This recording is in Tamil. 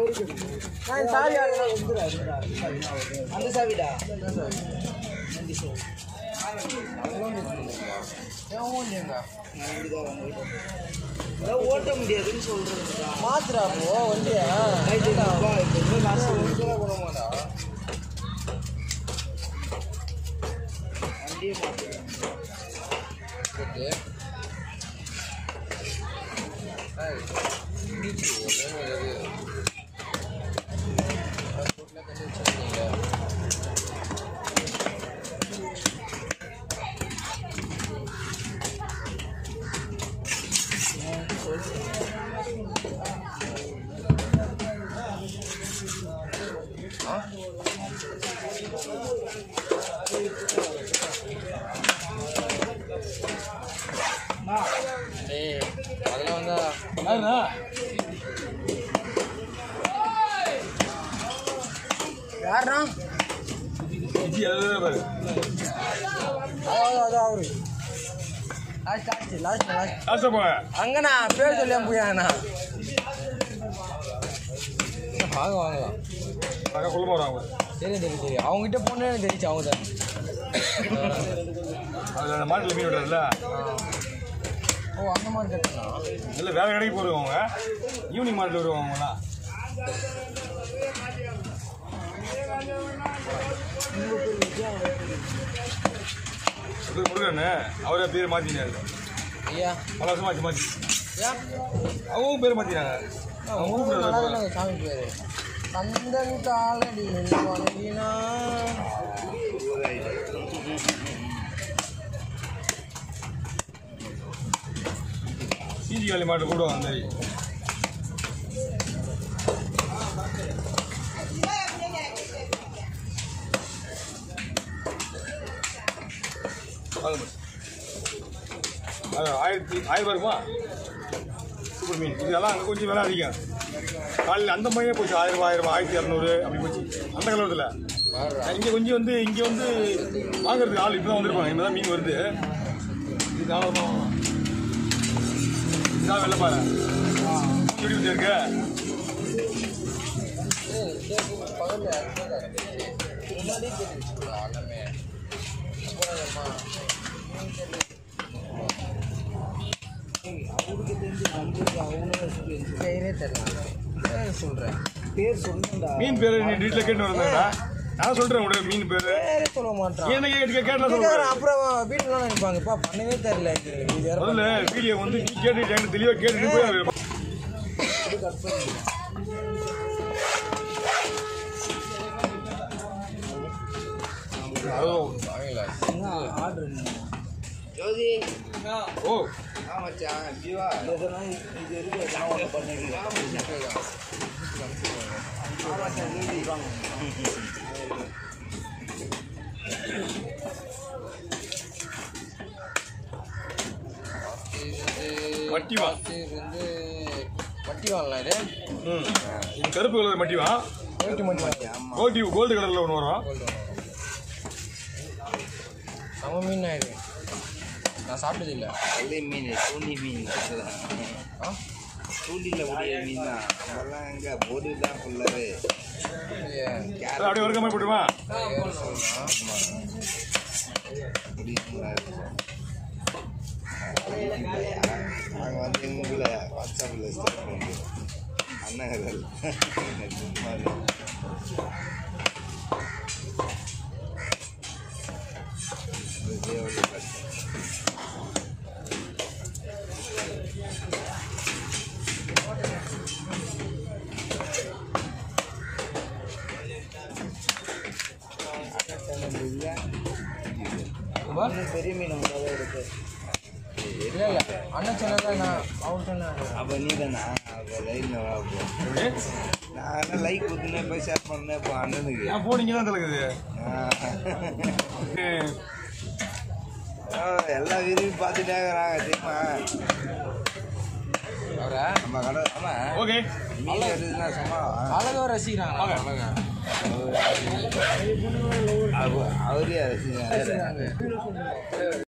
நான் சாவி அந்த சாவிடா அதான் ஓட்ட முடியாதுன்னு சொல்றேன்டா மாத்துறா போ வண்டியா வண்டியை மாத்து யாருண்ணா அதான் அதான் அவரு லாஸ்ட் லாஸ்ட் லாஸ்ட் லாஸ்ட் அங்கண்ணா பேர் சொல்லியா போயாண்ணா வாங்க வாங்கலாம் தெரியும் தெரியும் தெரியும் அவங்ககிட்ட போனே எனக்கு தெரிஞ்சு அவங்க தான் மாட்டில் மீன் விடுறதுல ஓ அந்த மாதிரி கேட்டா இல்லை வேற கடைக்கு போடுவாங்க ஈவினிங் மாட்டில் வருவாங்கலாம் முருகன் அவரே பேர் மாற்றினாரு ஐயா பல வருஷம் மாற்றி மாற்றி ஏன் அவங்க பேர் மாற்றினாங்க அவங்க நல்லா கூப்பிடுறது தானே சாமி பேரு கந்தன் காலடி வணங்கினா சிஜி காலி மாட்டு கூடுவாங்க அந்த மாதிரி வாங்க பாரு. அது ஆயிரத்தி ஆயிரம் ரூபா இருக்குமா சூப்பர் மீன் இதெல்லாம் அங்கே கொஞ்சம் விலை அதிகம் காலையில் அந்த மாதிரியே போச்சு ஆயிரம் ரூபாய் ஆயிரம் ரூபாய் ஆயிரத்தி இரநூறு அப்படி போச்சு அந்த கலவரத்தில் இங்கே கொஞ்சம் வந்து இங்கே வந்து வாங்குறதுக்கு ஆள் இப்போ தான் வந்திருப்பாங்க இப்போ தான் மீன் வருது இது ஆமாம் இதான் வெள்ளை பாரு எப்படி வந்து இருக்கு பகல்ல முன்னாடியே தெரிஞ்சு எல்லாமே அவருக்கு தெரிஞ்சு நம்மளுக்கு அவங்களும் எக்ஸ்பீரியன்ஸ் பேரே தெரியல பேர் சொல்கிறேன் பேர் சொன்னா மீன் பேர் நீ வீட்டில் கேட்டு வரதா நான் சொல்கிறேன் உடைய மீன் பேர் பேரே சொல்ல மாட்டான் என்ன கேட்டு கேட்டல கேட்கறேன், சொல்கிறேன் அப்புறம் வீட்டுலாம் நினைப்பாங்கப்பா பண்ணவே தெரியல இது இது வேற முதல்ல வீடியோ வந்து நீ கேட்டு எனக்கு தெளிவாக கேட்டுட்டு போய் ஆர்டர் ஜோதி ஓ மச்சான் ஜீவா எதனா இது இருக்கு நான் ஒன்று பண்ணிருக்கேன் ஆமாச்சான் ஜோதி வாங்க மட்டி வா இது வந்து வட்டி வாங்கலாம் இது ம் இது கருப்பு கலர் மட்டி வா போயிட்டு மட்டும் வாங்க கோல்டி கோல்டு கலரில் ஒன்று வரும் நம்ம மீன் ஆயிடு நான் சாப்பிட்டது இல்லை வெள்ளை மீன் தூண்டி மீன் ஆ தூண்டில முடிய மீன் தான் நம்மலாம் எங்க போது தான் ஃபுல்லாவே அது அப்படியே வறுக்க மாதிரி போட்டுமா முடியுங்களா நாங்கள் வந்து எங்களை வாட்ஸ்அப்பில் ஸ்டார்ட் பண்ணுறோம் அண்ணகர்கள் சும்மா இல்லை. இது எவ்வளோ கஷ்டம் இன்னும் பெரிய மீன் உங்களாக இருக்கு இல்லை இல்லை அண்ணன் சொன்னதான் நான் அவர் சொன்னாரு அப்போ நீ தானா அப்போ லைனில் வா அப்போ நான் என்ன லைக் கொடுத்துனே போய் ஷேர் பண்ணேன் இப்போ அண்ணனுக்கு ஏன் போனீங்க தான் தலைக்குது ஆ, எல்லாம் விரும்பி பார்த்துட்டே இருக்கிறாங்க தெரியுமா அவரை நம்ம கடை ஆமாம் ஓகே மீன் எடுத்துனா சும்மா அழகாக ரசிக்கிறாங்க அழகா அவரே ரசிக்கிறாங்க ரசிக்கிறாங்க